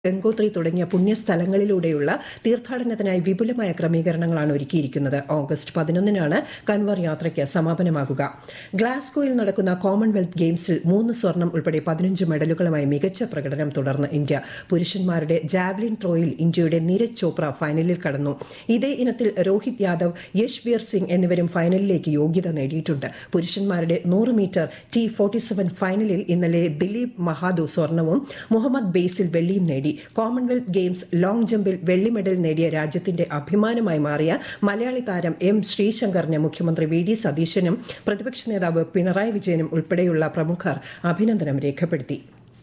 ഗംഗോത്രി തുടങ്ങിയ പുണ്യസ്ഥലങ്ങളിലൂടെയുള്ള തീർത്ഥാടനത്തിനായി വിപുലമായ ക്രമീകരണങ്ങളാണ് ഒരുക്കിയിരിക്കുന്നത് ഓഗസ്റ്റ് പതിനൊന്നിനാണ് കൻവർ യാത്രയ്ക്ക് സമാപനമാകുക ഗ്ലാസ്ഗോയിൽ നടക്കുന്ന കോമൺവെൽത്ത് ഗെയിംസിൽ മൂന്ന് സ്വർണം ഉൾപ്പെടെ പതിനഞ്ച് മെഡലുകളുമായി മികച്ച പ്രകടനം തുടർന്ന് ഇന്ത്യ പുരുഷന്മാരുടെ ജാവലിൻ ത്രോയിൽ ഇന്ത്യയുടെ നീരജ് ചോപ്ര ഫൈനലിൽ കടന്നു ഇതേ ഇനത്തിൽ രോഹിത് യാദവ് യശ്വീർ സിംഗ് എന്നിവരും ഫൈനലിലേക്ക് യോഗ്യത നേടിയിട്ടുണ്ട് പുരുഷന്മാരുടെ നൂറ് മീറ്റർ ടി ഫോർട്ടി സെവൻ ഫൈനലിൽ ഇന്നലെ ദിലീപ് മഹാദു സ്വർണവും മുഹമ്മദ് ബേസിൽ വെള്ളിയും നേടി കോമൺവെൽത്ത് ഗെയിംസ് ലോങ് ജമ്പിൽ വെള്ളി മെഡൽ നേടിയ രാജ്യത്തിന്റെ അഭിമാനമായി മാറിയ മലയാളി താരം എം ശ്രീശങ്കറിന് മുഖ്യമന്ത്രി വി ഡി സതീശനും പ്രതിപക്ഷ നേതാവ് പിണറായി വിജയനും ഉൾപ്പെടെയുള്ള പ്രമുഖർ അഭിനന്ദനം രേഖപ്പെടുത്തി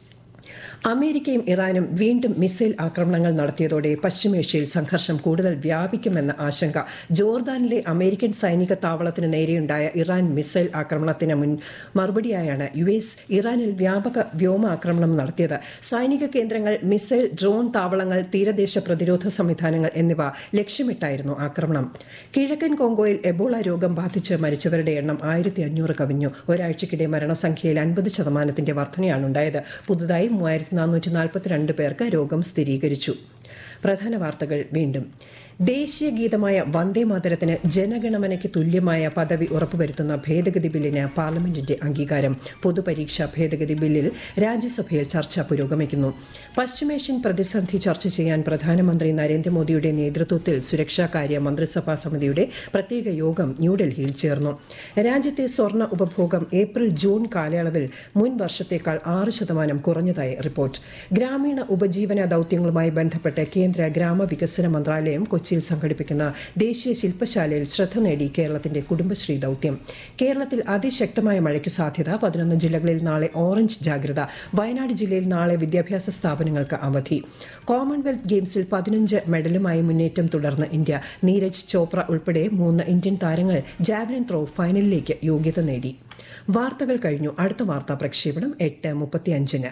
അമേരിക്കയും ഇറാനും വീണ്ടും മിസൈൽ ആക്രമണങ്ങൾ നടത്തിയതോടെ പശ്ചിമേഷ്യയിൽ സംഘർഷം കൂടുതൽ വ്യാപിക്കുമെന്ന ആശങ്ക ജോർദാനിലെ അമേരിക്കൻ സൈനിക താവളത്തിന് നേരെയുണ്ടായ ഇറാൻ മിസൈൽ ആക്രമണത്തിന് മുൻ മറുപടിയായാണ് യു എസ് ഇറാനിൽ വ്യാപക വ്യോമാക്രമണം നടത്തിയത് സൈനിക കേന്ദ്രങ്ങൾ മിസൈൽ ഡ്രോൺ താവളങ്ങൾ തീരദേശ പ്രതിരോധ സംവിധാനങ്ങൾ എന്നിവ ലക്ഷ്യമിട്ടായിരുന്നു ആക്രമണം കിഴക്കൻ കോങ്കോയിൽ എബോള രോഗം ബാധിച്ച് മരിച്ചവരുടെ എണ്ണം ആയിരത്തി അഞ്ഞൂറ് കവിഞ്ഞു ഒരാഴ്ചക്കിടെ മരണസംഖ്യയിൽ അൻപത് ശതമാനത്തിന്റെ വർധനയാണുണ്ടായത് പുതുതായി മൂവായിരത്തി നാനൂറ്റി നാൽപ്പത്തിരണ്ട് പേർക്ക് രോഗം സ്ഥിരീകരിച്ചു പ്രധാന വാർത്തകൾ വീണ്ടും ദേശീയ ഗീതമായ വന്ദേ മാതരത്തിന് ജനഗണമനയ്ക്ക് തുല്യമായ പദവി ഉറപ്പുവരുത്തുന്ന ഭേദഗതി ബില്ലിന് പാർലമെന്റിന്റെ അംഗീകാരം പൊതുപരീക്ഷാ ഭേദഗതി ബില്ലിൽ രാജ്യസഭയിൽ ചർച്ച പുരോഗമിക്കുന്നു പശ്ചിമേഷ്യൻ പ്രതിസന്ധി ചർച്ച ചെയ്യാൻ പ്രധാനമന്ത്രി നരേന്ദ്രമോദിയുടെ നേതൃത്വത്തിൽ സുരക്ഷാകാര്യ മന്ത്രിസഭാ സമിതിയുടെ പ്രത്യേക യോഗം ന്യൂഡൽഹിയിൽ ചേർന്നു രാജ്യത്തെ സ്വർണ്ണ ഉപഭോഗം ഏപ്രിൽ ജൂൺ കാലയളവിൽ മുൻ വർഷത്തേക്കാൾ ആറ് ശതമാനം കുറഞ്ഞതായി റിപ്പോർട്ട് ഗ്രാമീണ ഉപജീവന ദൌത്യങ്ങളുമായി ബന്ധപ്പെട്ട് കേന്ദ്ര ഗ്രാമവികസന മന്ത്രാലയം കൊച്ചിയിൽ സംഘടിപ്പിക്കുന്ന ദേശീയ ശില്പശാലയിൽ ശ്രദ്ധ നേടി കേരളത്തിന്റെ കുടുംബശ്രീ ദൌത്യം കേരളത്തിൽ അതിശക്തമായ മഴയ്ക്ക് സാധ്യത പതിനൊന്ന് ജില്ലകളിൽ നാളെ ഓറഞ്ച് ജാഗ്രത വയനാട് ജില്ലയിൽ നാളെ വിദ്യാഭ്യാസ സ്ഥാപനങ്ങൾക്ക് അവധി കോമൺവെൽത്ത് ഗെയിംസിൽ പതിനഞ്ച് മെഡലുമായി മുന്നേറ്റം തുടർന്ന് ഇന്ത്യ നീരജ് ചോപ്ര ഉൾപ്പെടെ മൂന്ന് ഇന്ത്യൻ താരങ്ങൾ ജാവലിൻ ത്രോ ഫൈനലിലേക്ക് യോഗ്യത നേടി വാർത്തകൾ കഴിഞ്ഞു അടുത്ത വാർത്താ പ്രക്ഷേപണം എട്ട് മുപ്പത്തിയഞ്ചിന്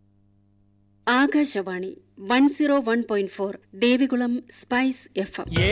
Akashvani one zero one point four Devikulam spice F M